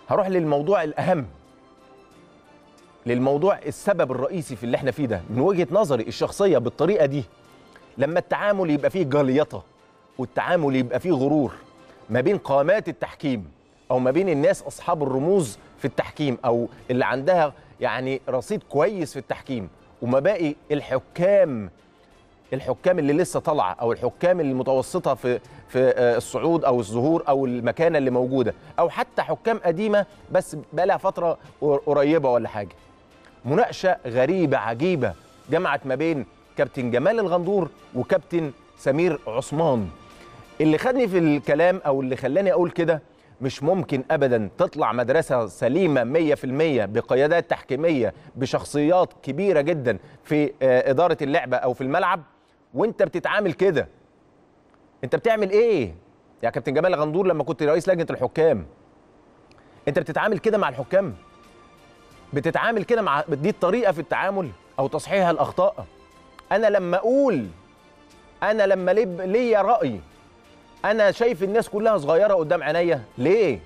هروح للموضوع الاهم للموضوع السبب الرئيسي في اللي احنا فيه ده من وجهه نظري الشخصيه بالطريقه دي لما التعامل يبقى فيه جليطه والتعامل يبقى فيه غرور ما بين قامات التحكيم او ما بين الناس اصحاب الرموز في التحكيم او اللي عندها يعني رصيد كويس في التحكيم وما باقي الحكام الحكام اللي لسه طالعه او الحكام المتوسطه في في آه، الصعود او الظهور او المكانه اللي موجوده او حتى حكام قديمه بس بقى لها فتره قر- قريبه ولا حاجه مناقشه غريبه عجيبه جمعت ما بين كابتن جمال الغندور وكابتن سمير عثمان اللي خدني في الكلام او اللي خلاني اقول كده مش ممكن ابدا تطلع مدرسه سليمه 100% بقيادات تحكيميه بشخصيات كبيره جدا في آه، اداره اللعبه او في الملعب وانت بتتعامل كده انت بتعمل ايه يا كابتن جمال غندور لما كنت رئيس لجنه الحكام انت بتتعامل كده مع الحكام بتتعامل كده مع دي الطريقه في التعامل او تصحيح الاخطاء انا لما اقول انا لما لب- ليا راي انا شايف الناس كلها صغيره قدام عينيا ليه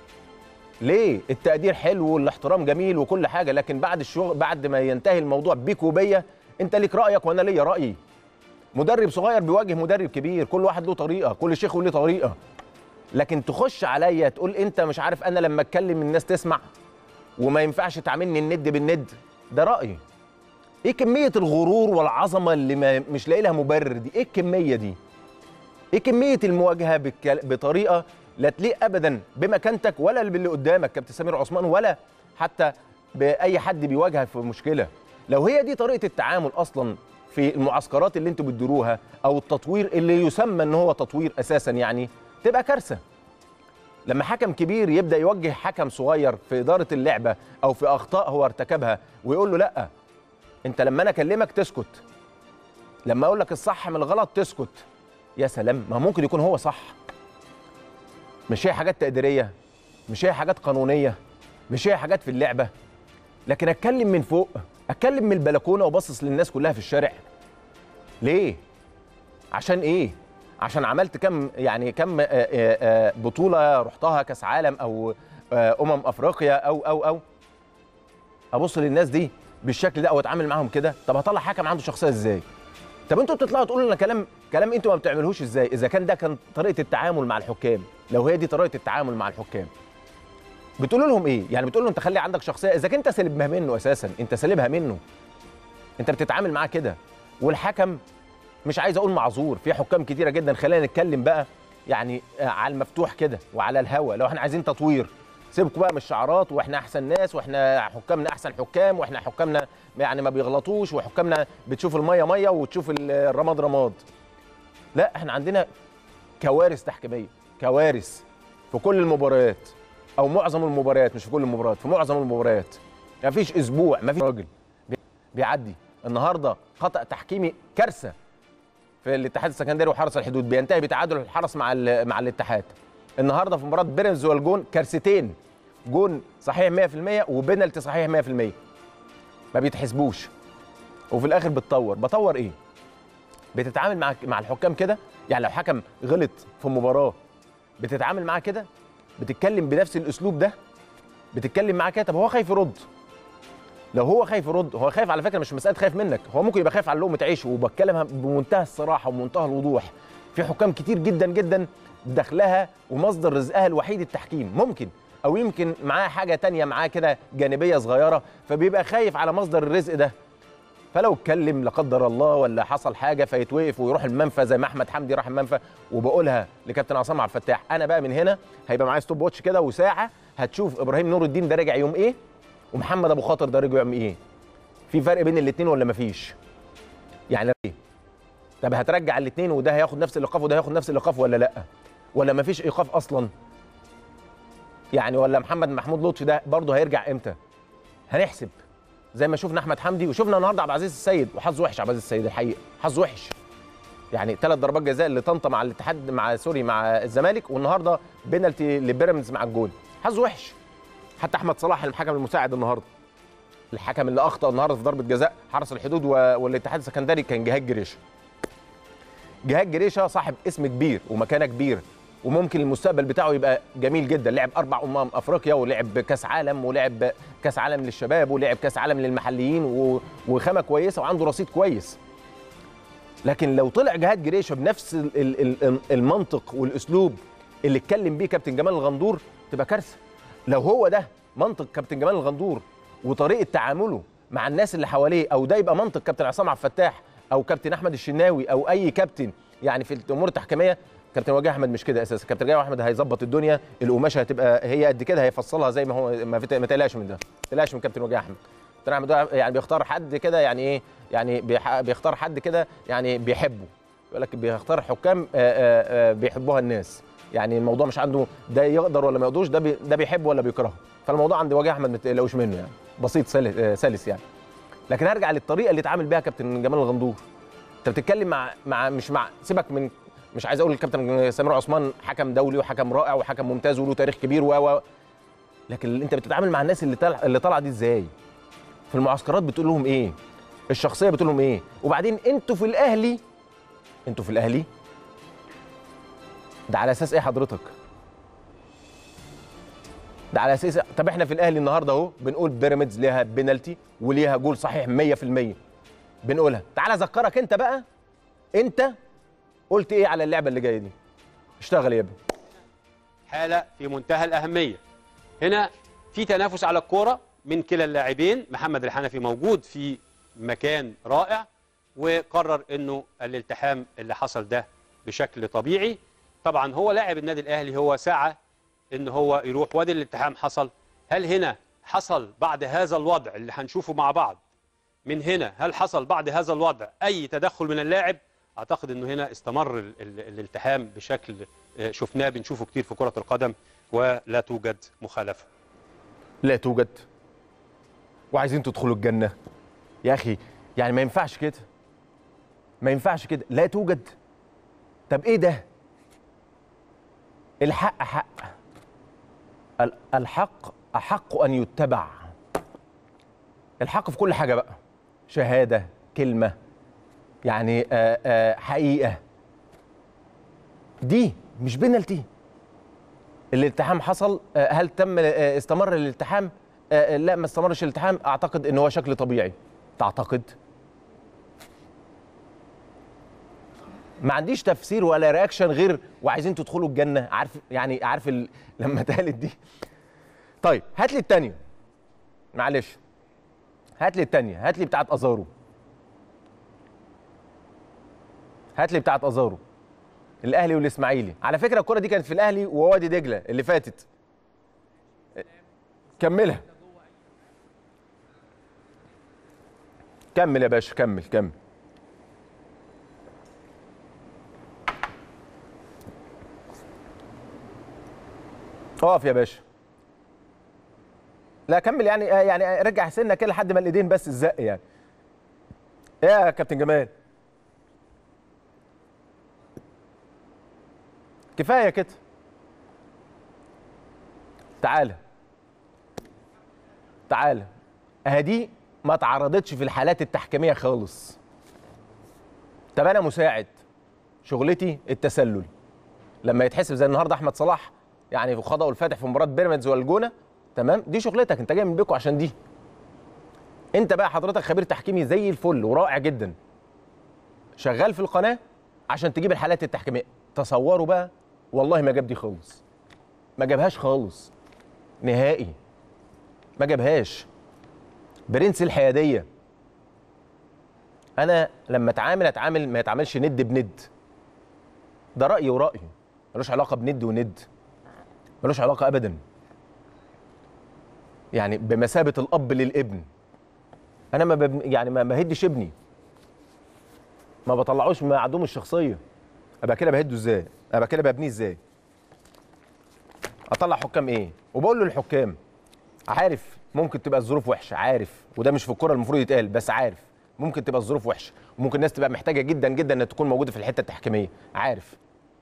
ليه التقدير حلو والاحترام جميل وكل حاجه لكن بعد الشغل بعد ما ينتهي الموضوع بيك وبيا انت ليك رايك وانا ليا رايي مدرب صغير بيواجه مدرب كبير كل واحد له طريقه كل شيخ له طريقه لكن تخش عليا تقول انت مش عارف انا لما اتكلم الناس تسمع وما ينفعش تعاملني الند بالند ده رايي ايه كميه الغرور والعظمه اللي ما مش لاقي لها مبرر دي ايه الكميه دي ايه كميه المواجهه بالكل... بطريقه لا تليق ابدا بمكانتك ولا باللي قدامك كابتن سمير عثمان ولا حتى باي حد بيواجهك في مشكله لو هي دي طريقه التعامل اصلا في المعسكرات اللي انتوا بتديروها او التطوير اللي يسمى ان هو تطوير اساسا يعني تبقى كارثه لما حكم كبير يبدا يوجه حكم صغير في اداره اللعبه او في اخطاء هو ارتكبها ويقول له لا انت لما انا اكلمك تسكت لما اقول لك الصح من الغلط تسكت يا سلام ما ممكن يكون هو صح مش هي حاجات تقديريه مش هي حاجات قانونيه مش هي حاجات في اللعبه لكن اتكلم من فوق اتكلم من البلكونه وبصص للناس كلها في الشارع ليه عشان ايه عشان عملت كم يعني كم آه، آه، آه، بطوله رحتها كاس عالم او آه، امم افريقيا او او او ابص للناس دي بالشكل ده او اتعامل معاهم كده طب هطلع حكم عنده شخصيه ازاي طب انتوا بتطلعوا تقولوا لنا كلام كلام انتوا ما بتعملوش ازاي اذا كان ده كان طريقه التعامل مع الحكام لو هي دي طريقه التعامل مع الحكام بتقولوا لهم ايه يعني بتقول له انت خلي عندك شخصيه اذا كنت سالبها منه اساسا انت سالبها منه انت بتتعامل معاه كده والحكم مش عايز اقول معذور في حكام كتيره جدا خلينا نتكلم بقى يعني آه، على المفتوح كده وعلى الهوا لو احنا عايزين تطوير سيبكم بقى من الشعارات واحنا احسن ناس واحنا حكامنا احسن حكام واحنا حكامنا يعني ما بيغلطوش وحكامنا بتشوف الميه ميه وتشوف ال- الرماد رماد لا احنا عندنا كوارث تحكيميه كوارث في كل المباريات او معظم المباريات مش في كل المباريات في معظم المباريات ما فيش اسبوع ما فيش راجل بي- بيعدي النهارده خطا تحكيمي كارثه في الاتحاد السكندري وحرس الحدود بينتهي بتعادل الحرس مع ال- مع الاتحاد النهارده في مباراه بيراميدز والجون كارثتين جون صحيح 100% وبنالتي صحيح 100% ما بيتحسبوش وفي الاخر بتطور بطور ايه بتتعامل مع مع الحكام كده يعني لو حكم غلط في مباراه بتتعامل معاه كده بتتكلم بنفس الاسلوب ده بتتكلم معاه كده طب هو خايف يرد لو هو خايف يرد هو خايف على فكره مش مساله خايف منك هو ممكن يبقى خايف على لقمه عيشه وبتكلمها بمنتهى الصراحه ومنتهى الوضوح في حكام كتير جدا جدا دخلها ومصدر رزقها الوحيد التحكيم ممكن او يمكن معاه حاجه تانية معاه كده جانبيه صغيره فبيبقى خايف على مصدر الرزق ده فلو اتكلم لا قدر الله ولا حصل حاجه فيتوقف ويروح المنفى زي ما احمد حمدي راح المنفى وبقولها لكابتن عصام عبد الفتاح انا بقى من هنا هيبقى معايا ستوب واتش كده وساعه هتشوف ابراهيم نور الدين ده راجع يوم ايه ومحمد ابو خاطر ده رجع يوم ايه في فرق بين الاثنين ولا مفيش يعني ايه طب هترجع الاثنين وده هياخد نفس الايقاف وده هياخد نفس الايقاف ولا لا ولا مفيش ايقاف اصلا يعني ولا محمد محمود لطفي ده برضه هيرجع امتى هنحسب زي ما شفنا احمد حمدي وشفنا النهارده عبد العزيز السيد وحظ وحش عبد العزيز السيد الحقيقه حظ وحش يعني ثلاث ضربات جزاء لطنطا مع الاتحاد مع سوري مع الزمالك والنهارده بينالتي لبيراميدز مع الجول حظ وحش حتى احمد صلاح الحكم المساعد النهارده الحكم اللي اخطا النهارده في ضربه جزاء حرس الحدود و- والاتحاد السكندري كان جهاد جريشه جهاد جريشه صاحب اسم كبير ومكانه كبير وممكن المستقبل بتاعه يبقى جميل جدا لعب اربع امم افريقيا ولعب كاس عالم ولعب كاس عالم للشباب ولعب كاس عالم للمحليين و- وخامه كويسه وعنده رصيد كويس لكن لو طلع جهاد جريشه بنفس ال- ال- ال- المنطق والاسلوب اللي اتكلم بيه كابتن جمال الغندور تبقى كارثه لو هو ده منطق كابتن جمال الغندور وطريقه تعامله مع الناس اللي حواليه او ده يبقى منطق كابتن عصام عبد الفتاح او كابتن احمد الشناوي او اي كابتن يعني في الامور التحكيميه كابتن وجيه احمد مش كده اساسا كابتن وجيه احمد هيظبط الدنيا القماشه هتبقى هي قد كده هيفصلها زي ما هو ما, في- ما تقلقش من ده ما تقلقش من كابتن وجيه احمد كابتن احمد وجيه يعني بيختار حد كده يعني ايه يعني بيح- بيختار حد كده يعني بيحبه يقول لك بيختار حكام آه، آه، آه، بيحبوها الناس يعني الموضوع مش عنده ده يقدر ولا ما يقدرش ده بي ده بيحبه ولا بيكرهه فالموضوع عند وجيه احمد ما تقلقوش منه يعني بسيط سلس, آه، سلس يعني لكن هرجع للطريقه اللي اتعامل بيها كابتن جمال الغندور انت بتتكلم مع مع مش مع سيبك من مش عايز اقول الكابتن سمير عثمان حكم دولي وحكم رائع وحكم ممتاز وله تاريخ كبير و و لكن انت بتتعامل مع الناس اللي طالعه اللي طالعه دي ازاي في المعسكرات بتقول لهم ايه الشخصيه بتقول لهم ايه وبعدين انتوا في الاهلي انتوا في الاهلي ده على اساس ايه حضرتك ده على اساس طب احنا في الاهلي النهارده اهو بنقول بيراميدز ليها بينالتي وليها جول صحيح 100% بنقولها تعالى اذكرك انت بقى انت قلت ايه على اللعبه اللي جايه دي اشتغل يا ابني حالة في منتهى الأهمية هنا في تنافس على الكرة من كلا اللاعبين محمد الحنفي موجود في مكان رائع وقرر انه الالتحام اللي حصل ده بشكل طبيعي طبعا هو لاعب النادي الاهلي هو سعى ان هو يروح وادي الالتحام حصل هل هنا حصل بعد هذا الوضع اللي هنشوفه مع بعض من هنا هل حصل بعد هذا الوضع اي تدخل من اللاعب اعتقد انه هنا استمر ال- ال- الالتحام بشكل آه، شفناه بنشوفه كتير في كرة القدم ولا توجد مخالفة لا توجد وعايزين تدخلوا الجنه يا اخي يعني ما ينفعش كده ما ينفعش كده لا توجد طب ايه ده الحق حق ال- الحق احق ان يتبع الحق في كل حاجه بقى شهاده كلمه يعني آه، آه، حقيقه دي مش بنالتي الالتحام حصل آه، هل تم آه، استمر الالتحام آه، آه، لا ما استمرش الالتحام اعتقد ان هو شكل طبيعي تعتقد ما عنديش تفسير ولا رياكشن غير وعايزين تدخلوا الجنه عارف يعني عارف ال... لما اتقالت دي طيب هات لي الثانيه معلش هات لي الثانيه هات لي بتاعه ازارو هات لي بتاعه ازارو الاهلي والاسماعيلي على فكره الكره دي كانت في الاهلي ووادي دجله اللي فاتت كملها كمل يا باشا كمل كمل اقف يا باشا لا كمل يعني يعني رجع سنه كده لحد ما الايدين بس الزق يعني ايه يا كابتن جمال كفايه كده تعالى تعالى اهدي ما اتعرضتش في الحالات التحكيميه خالص طب انا مساعد شغلتي التسلل لما يتحسب زي النهارده احمد صلاح يعني في خطأه الفاتح في مباراه بيراميدز والجونه تمام دي شغلتك انت جاي من بيكو عشان دي انت بقى حضرتك خبير تحكيمي زي الفل ورائع جدا شغال في القناه عشان تجيب الحالات التحكيميه تصوروا بقى والله ما جاب دي خالص ما جابهاش خالص نهائي ما جابهاش برنس الحياديه انا لما اتعامل اتعامل ما يتعاملش ند بند ده رايي ورايي ملوش علاقه بند وند ملوش علاقه ابدا يعني بمثابه الاب للابن انا ما ببن يعني ما بهدش ابني ما بطلعوش من معدوم الشخصيه ابقى كده بهده ازاي ابقى كده ببنيه ازاي اطلع حكام ايه وبقول للحكام عارف ممكن تبقى الظروف وحشه عارف وده مش في الكوره المفروض يتقال بس عارف ممكن تبقى الظروف وحشه وممكن الناس تبقى محتاجه جدا جدا انها تكون موجوده في الحته التحكيميه عارف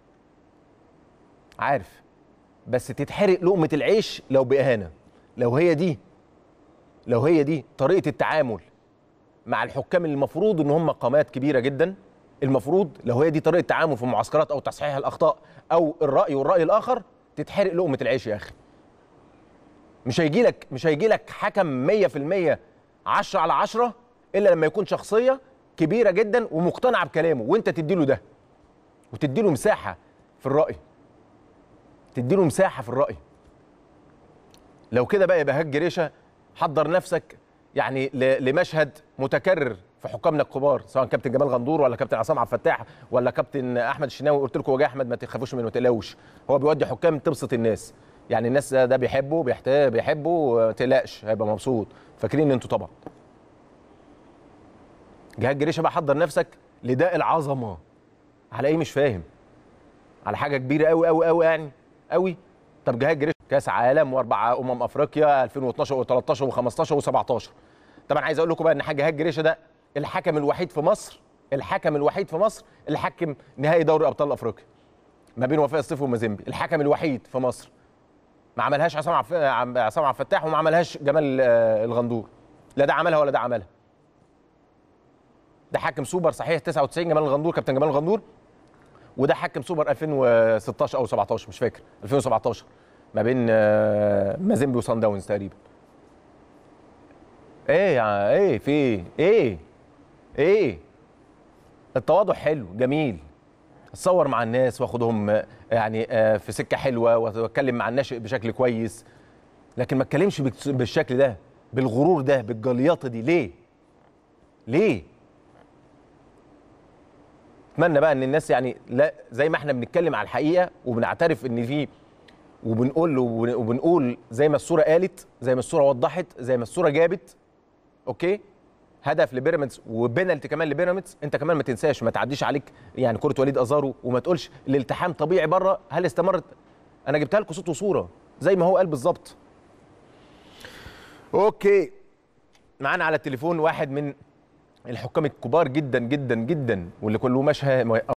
عارف بس تتحرق لقمه العيش لو باهانه لو هي دي لو هي دي طريقه التعامل مع الحكام اللي المفروض ان هم قامات كبيره جدا المفروض لو هي دي طريقه تعامل في المعسكرات او تصحيح الاخطاء او الراي والراي الاخر تتحرق لقمه العيش يا اخي مش هيجي لك مش هيجي لك حكم 100% 10 على 10 الا لما يكون شخصيه كبيره جدا ومقتنعه بكلامه وانت تديله ده وتديله مساحه في الراي تديله مساحه في الراي لو كده بقى يبقى هاج جريشه حضر نفسك يعني ل- لمشهد متكرر في حكامنا الكبار سواء كابتن جمال غندور ولا كابتن عصام عبد الفتاح ولا كابتن احمد الشناوي قلت لكم وجه احمد ما تخافوش منه ما تقلقوش هو بيودي حكام تبسط الناس يعني الناس ده بيحبه بيحت- بيحبه ما تقلقش هيبقى مبسوط فاكرين انتوا طبعا جهاد جريشه بقى حضر نفسك لداء العظمه على ايه مش فاهم على حاجه كبيره قوي قوي قوي يعني قوي طب جهاد جريشه كاس عالم واربع امم افريقيا 2012 و13 و15 و17 طبعا عايز اقول لكم بقى ان حاجه جهاد جريشه ده الحكم الوحيد في مصر الحكم الوحيد في مصر اللي حكم نهائي دوري ابطال افريقيا ما بين وفاء الصيف ومازيمبي الحكم الوحيد في مصر ما عملهاش عصام عف... عم- عصام عبد الفتاح وما عملهاش جمال آه، الغندور لا ده عملها ولا ده عملها ده حاكم سوبر صحيح 99 جمال الغندور كابتن جمال الغندور وده حكم سوبر 2016 او 17 مش فاكر 2017 ما بين آه، مازيمبي وصن داونز تقريبا ايه يا ايه في ايه ايه ايه التواضع حلو جميل اتصور مع الناس واخدهم آه، يعني آه، في سكه حلوه واتكلم مع الناشئ بشكل كويس لكن ما اتكلمش بالس- بالشكل ده بالغرور ده بالجليطه دي ليه ليه اتمنى بقى ان الناس يعني لا زي ما احنا بنتكلم على الحقيقه وبنعترف ان في وبنقول له وبن- وبنقول زي ما الصوره قالت زي ما الصوره وضحت زي ما الصوره جابت اوكي هدف لبيراميدز وبنالتي كمان لبيراميدز انت كمان ما تنساش ما تعديش عليك يعني كره وليد ازارو وما تقولش الالتحام طبيعي بره هل استمرت انا جبتها لكم صوت وصوره زي ما هو قال بالظبط اوكي معانا على التليفون واحد من الحكام الكبار جدا جدا جدا واللي كله مشهى